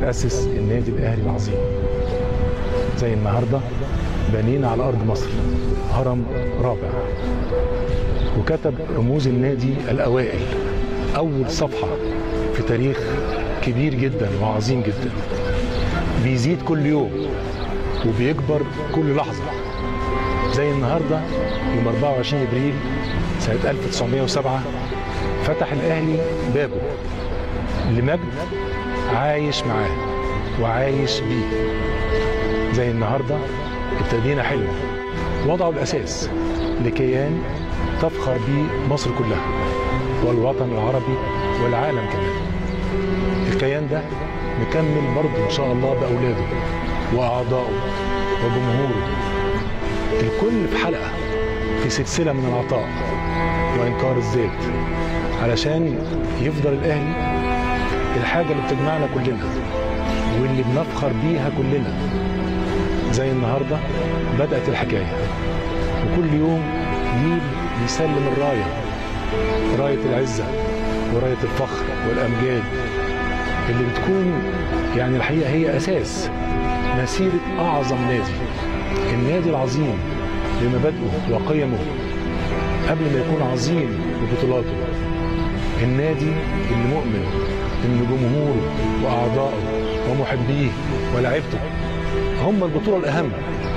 تأسس النادي الأهلي العظيم زي النهاردة بنينا على أرض مصر هرم رابع وكتب رموز النادي الأوائل أول صفحة في تاريخ كبير جدا وعظيم جدا بيزيد كل يوم وبيكبر كل لحظة زي النهاردة يوم 24 ابريل سنة 1907 فتح الأهلي بابه لمجد عايش معاه وعايش بيه زي النهاردة ابتدينا حلم وضعوا الأساس لكيان تفخر به مصر كلها والوطن العربي والعالم كمان الكيان ده مكمل برضه إن شاء الله بأولاده وأعضائه وجمهوره الكل في حلقة في سلسلة من العطاء وإنكار الذات علشان يفضل الأهلي الحاجة اللي بتجمعنا كلنا واللي بنفخر بيها كلنا زي النهاردة بدأت الحكاية وكل يوم جيل بيسلم الراية راية العزة وراية الفخر والأمجاد اللي بتكون يعني الحقيقة هي أساس مسيرة أعظم نادي النادي العظيم بمبادئه وقيمه قبل ما يكون عظيم ببطولاته النادي اللي مؤمن ان جمهوره واعضائه ومحبيه ولاعيبته هم البطوله الاهم